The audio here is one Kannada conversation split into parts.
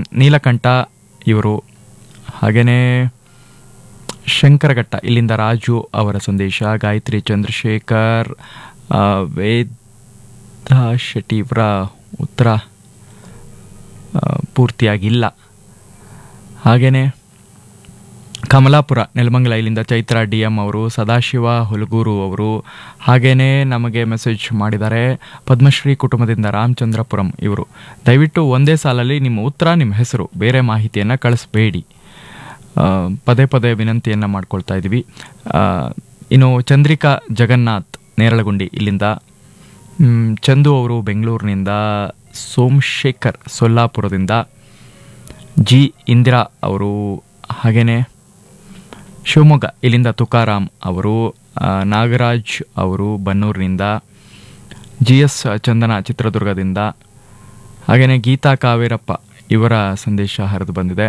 ಮ್, ನೀಲಕಂಠ ಇವರು ಹಾಗೆಯೇ ಶಂಕರಘಟ್ಟ ಇಲ್ಲಿಂದ ರಾಜು ಅವರ ಸಂದೇಶ ಗಾಯತ್ರಿ ಚಂದ್ರಶೇಖರ್ ಆ, ವೇದ ಶೆಟ್ಟಿ ಇವರ ಉತ್ತರ ಆ, ಪೂರ್ತಿಯಾಗಿಲ್ಲ ಹಾಗೆಯೇ ಕಮಲಾಪುರ ನೆಲಮಂಗಲ ಇಲ್ಲಿಂದ ಚೈತ್ರ ಡಿ ಎಂ ಅವರು ಸದಾಶಿವ ಹುಲಗೂರು ಅವರು ಹಾಗೇನೇ ನಮಗೆ ಮೆಸೇಜ್ ಮಾಡಿದ್ದಾರೆ ಪದ್ಮಶ್ರೀ ಕುಟುಂಬದಿಂದ ರಾಮಚಂದ್ರಪುರಂ ಇವರು ದಯವಿಟ್ಟು ಒಂದೇ ಸಾಲಲ್ಲಿ ನಿಮ್ಮ ಉತ್ತರ ನಿಮ್ಮ ಹೆಸರು ಬೇರೆ ಮಾಹಿತಿಯನ್ನು ಕಳಿಸ್ಬೇಡಿ ಆ, ಪದೇ ಪದೇ ವಿನಂತಿಯನ್ನು ಮಾಡ್ಕೊಳ್ತಾ ಇದ್ದೀವಿ ಆ, ಇನ್ನು ಚಂದ್ರಿಕಾ ಜಗನ್ನಾಥ್ ನೇರಳಗುಂಡಿ ಇಲ್ಲಿಂದ ಮ್, ಚಂದು ಅವರು ಬೆಂಗಳೂರಿನಿಂದ ಸೋಮಶೇಖರ್ ಸೊಲ್ಲಾಪುರದಿಂದ ಜಿ ಇಂದಿರಾ ಅವರು ಹಾಗೆಯೇ ಶಿವಮೊಗ್ಗ ಇಲ್ಲಿಂದ ತುಕಾರಾಮ್ ಅವರು ಆ, ನಾಗರಾಜ್ ಅವರು ಬನ್ನೂರಿನಿಂದ ಜಿ ಎಸ್ ಚಂದನ ಚಿತ್ರದುರ್ಗದಿಂದ ಹಾಗೆಯೇ ಗೀತಾ ಕಾವೇರಪ್ಪ ಇವರ ಸಂದೇಶ ಹರಿದು ಬಂದಿದೆ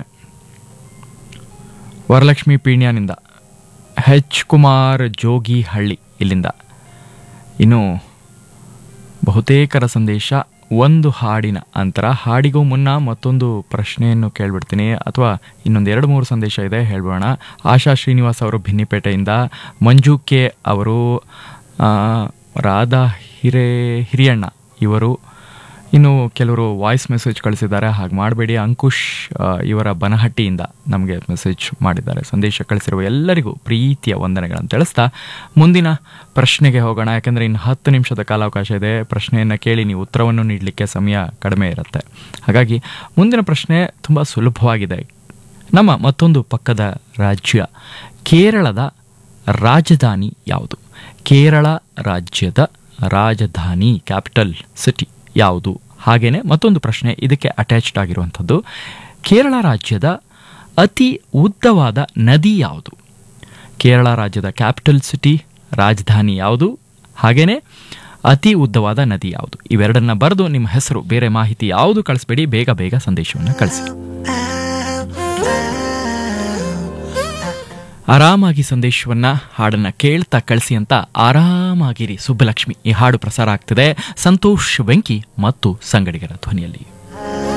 ವರಲಕ್ಷ್ಮಿ ಪೀಣ್ಯನಿಂದ ಹೆಚ್ ಕುಮಾರ್ ಜೋಗಿ ಹಳ್ಳಿ ಇಲ್ಲಿಂದ ಇನ್ನು ಬಹುತೇಕರ ಸಂದೇಶ ಒಂದು ಹಾಡಿನ ಅಂತರ ಹಾಡಿಗೂ ಮುನ್ನ ಮತ್ತೊಂದು ಪ್ರಶ್ನೆಯನ್ನು ಕೇಳ್ಬಿಡ್ತೀನಿ ಅಥವಾ ಇನ್ನೊಂದು ಎರಡು ಮೂರು ಸಂದೇಶ ಇದೆ ಹೇಳ್ಬೋಣ ಆಶಾ ಶ್ರೀನಿವಾಸ್ ಅವರು ಭಿನ್ನಿಪೇಟೆಯಿಂದ ಮಂಜು ಕೆ ಅವರು ಆ, ರಾಧಾ ಹಿರೇ ಹಿರಿಯಣ್ಣ ಇವರು ಇನ್ನು ಕೆಲವರು ವಾಯ್ಸ್ ಮೆಸೇಜ್ ಕಳಿಸಿದ್ದಾರೆ ಹಾಗೆ ಮಾಡಬೇಡಿ ಅಂಕುಶ್ ಆ, ಇವರ ಬನಹಟ್ಟಿಯಿಂದ ನಮಗೆ ಮೆಸೇಜ್ ಮಾಡಿದ್ದಾರೆ ಸಂದೇಶ ಕಳಿಸಿರುವ ಎಲ್ಲರಿಗೂ ಪ್ರೀತಿಯ ವಂದನೆಗಳನ್ನು ತಿಳಿಸ್ತಾ ಮುಂದಿನ ಪ್ರಶ್ನೆಗೆ ಹೋಗೋಣ ಯಾಕಂದರೆ ಇನ್ನು ಹತ್ತು ನಿಮಿಷದ ಕಾಲಾವಕಾಶ ಇದೆ ಪ್ರಶ್ನೆಯನ್ನು ಕೇಳಿ ನೀವು ಉತ್ತರವನ್ನು ನೀಡಲಿಕ್ಕೆ ಸಮಯ ಕಡಿಮೆ ಇರುತ್ತೆ ಹಾಗಾಗಿ ಮುಂದಿನ ಪ್ರಶ್ನೆ ತುಂಬ ಸುಲಭವಾಗಿದೆ ನಮ್ಮ ಮತ್ತೊಂದು ಪಕ್ಕದ ರಾಜ್ಯ ಕೇರಳದ ರಾಜಧಾನಿ ಯಾವುದು ಕೇರಳ ರಾಜ್ಯದ ರಾಜಧಾನಿ ಕ್ಯಾಪಿಟಲ್ ಸಿಟಿ ಯಾವುದು ಹಾಗೇನೆ ಮತ್ತೊಂದು ಪ್ರಶ್ನೆ ಇದಕ್ಕೆ ಅಟ್ಯಾಚ್ಡ್ ಆಗಿರುವಂಥದ್ದು ಕೇರಳ ರಾಜ್ಯದ ಅತಿ ಉದ್ದವಾದ ನದಿ ಯಾವುದು ಕೇರಳ ರಾಜ್ಯದ ಕ್ಯಾಪಿಟಲ್ ಸಿಟಿ ರಾಜಧಾನಿ ಯಾವುದು ಹಾಗೇನೆ ಅತಿ ಉದ್ದವಾದ ನದಿ ಯಾವುದು ಇವೆರಡನ್ನ ಬರೆದು ನಿಮ್ಮ ಹೆಸರು ಬೇರೆ ಮಾಹಿತಿ ಯಾವುದು ಕಳಿಸ್ಬೇಡಿ ಬೇಗ ಬೇಗ ಸಂದೇಶವನ್ನು ಕಳಿಸಿ ಆರಾಮಾಗಿ ಸಂದೇಶವನ್ನ ಹಾಡನ್ನ ಕೇಳ್ತಾ ಕಳಿಸಿ ಅಂತ ಆರಾಮಾಗಿರಿ ಸುಬ್ಬಲಕ್ಷ್ಮಿ ಈ ಹಾಡು ಪ್ರಸಾರ ಆಗ್ತಿದೆ ಸಂತೋಷ್ ವೆಂಕಿ ಮತ್ತು ಸಂಗಡಿಗರ ಧ್ವನಿಯಲ್ಲಿ